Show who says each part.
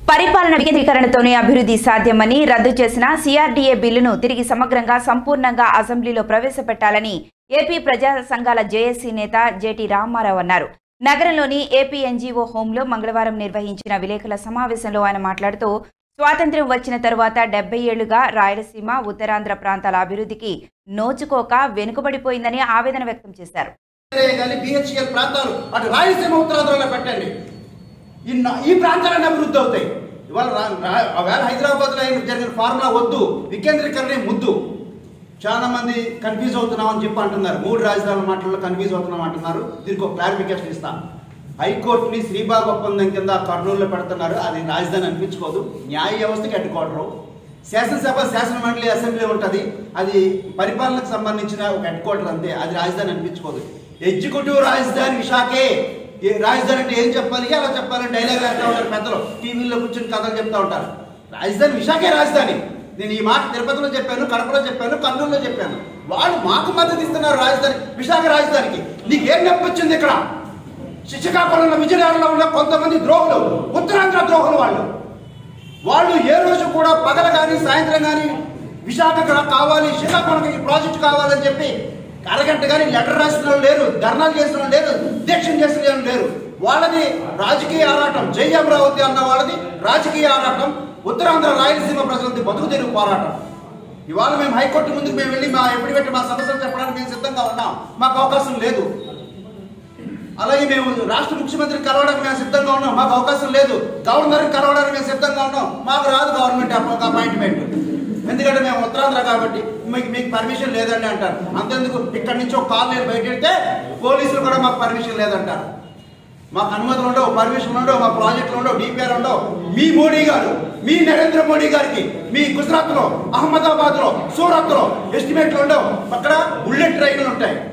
Speaker 1: పరిపాలన వికేంద్రీకరణతోనే అభివృద్ధి సాధ్యమని రద్దు చేసిన సిఆర్డీఏ బిల్లును తిరిగి సమగ్రంగా సంపూర్ణంగా అసెంబ్లీలో ప్రవేశపెట్టాలని ఏపీ ప్రజా సంఘాల జేఏసీ నేత జేటీ రామారావు అన్నారు నగరంలోని ఏపీ ఎన్జీఓ హోంలో మంగళవారం నిర్వహించిన విలేకరుల సమావేశంలో ఆయన మాట్లాడుతూ స్వాతంత్ర్యం వచ్చిన తరువాత డెబ్బై ఏళ్లుగా రాయలసీమ ఉత్తరాంధ్ర ప్రాంతాల అభివృద్ధికి నోచుకోక వెనుకబడిపోయిందని ఆవేదన వ్యక్తం చేశారు
Speaker 2: కానీ బిహెచ్ఎల్ ప్రాంతాలు అటు రాయలసీమ ఉత్తరాంధ్రలో పెట్టండి ఈ నా- ఈ ప్రాంతాలన్నీ అభివృద్ధి అవుతాయి ఇవాళ రా- రా- వేళ హైదరాబాద్లో అయిన జరిగిన ఫార్ములా వద్దు వికేంద్రీకరణే ముద్దు చాలా మంది కన్ఫ్యూజ్ అవుతున్నాం అని చెప్పి అంటున్నారు మూడు రాజధానుల మాటల్లో కన్ఫ్యూజ్ అవుతున్నాం అంటున్నారు దీనికి ఒక క్లారిఫికేషన్ ఇస్తాను హైకోర్టుని శ్రీబాగ్ ఒప్పందం కింద కర్నూలులో పెడుతున్నారు అది రాజధాని అనిపించుకోదు న్యాయ వ్యవస్థకి అడ్డుకోవడం శాసనసభ శాసన మండలి అసెంబ్లీ ఉంటుంది అది పరిపాలనకు సంబంధించిన ఒక హెడ్ క్వార్టర్ అంతే అది రాజధాని అనిపించుకోదు ఎగ్జిక్యూటివ్ రాజధాని విశాఖే ఏ రాజధాని అంటే ఏం చెప్పాలి అలా చెప్పాలని డైలాగ్ రాస్తూ ఉంటారు పెద్దలు టీవీలో కూర్చొని కథలు చెప్తా ఉంటారు రాజధాని విశాఖే రాజధాని నేను ఈ మాట తిరుపతిలో చెప్పాను కడపలో చెప్పాను కర్నూలులో చెప్పాను వాళ్ళు మాకు మద్దతు ఇస్తున్నారు రాజధాని విశాఖ రాజధానికి నీకు ఏం నొప్పి వచ్చింది ఇక్కడ శ్రీకాకుళంలో విజయనగరంలో ఉన్న కొంతమంది ద్రోహులు ఉత్తరాంధ్ర ద్రోహులు వాళ్ళు వాళ్ళు ఏ రోజు కూడా పగల కానీ సాయంత్రం కానీ విశాఖ కావాలి శ్రీకాకుళంకి ఈ ప్రాజెక్ట్ కావాలని చెప్పి అరగంట కానీ లెటర్ రాసిన వాళ్ళు లేరు ధర్నాలు చేసిన వాళ్ళు లేరు దీక్షం చేసిన వాళ్ళు లేరు వాళ్ళది రాజకీయ ఆరాటం జై అమరావతి అన్న వాళ్ళది రాజకీయ ఆరాటం ఉత్తరాంధ్ర రాయలసీమ ప్రజలది బతుకు తెరుగు పోరాటం ఇవాళ మేము హైకోర్టు ముందుకు మేము వెళ్ళి మా ఎప్పుడు పెట్టి మా సమస్యలు చెప్పడానికి మేము సిద్ధంగా ఉన్నాం మాకు అవకాశం లేదు అలాగే మేము రాష్ట్ర ముఖ్యమంత్రిని కలవడానికి మేము సిద్ధంగా ఉన్నాం మాకు అవకాశం లేదు గవర్నర్ని కలవడానికి మేము సిద్ధంగా ఉన్నాం మాకు రాదు గవర్నమెంట్ అప్ప- అపాయింట్మెంట్ ఎందుకంటే మేము ఉత్తరాంధ్ర కాబట్టి మీకు మీకు పర్మిషన్ లేదండి అంటారు అంతెందుకు ఇక్కడి నుంచి ఒక కాల్ నేను బయట పెడితే పోలీసులు కూడా మాకు పర్మిషన్ లేదంటారు మాకు అనుమతులు ఉండవు పర్మిషన్ ఉండవు మా ప్రాజెక్టులు ఉండవు డిపిఆర్ ఉండవు మీ మోడీ గారు మీ నరేంద్ర మోడీ గారికి మీ గుజరాత్ లో అహ్మదాబాద్ లో సూరత్ లో ఎస్టిమేట్లు ఉండవు అక్కడ బుల్లెట్ ట్రైన్లు ఉంటాయి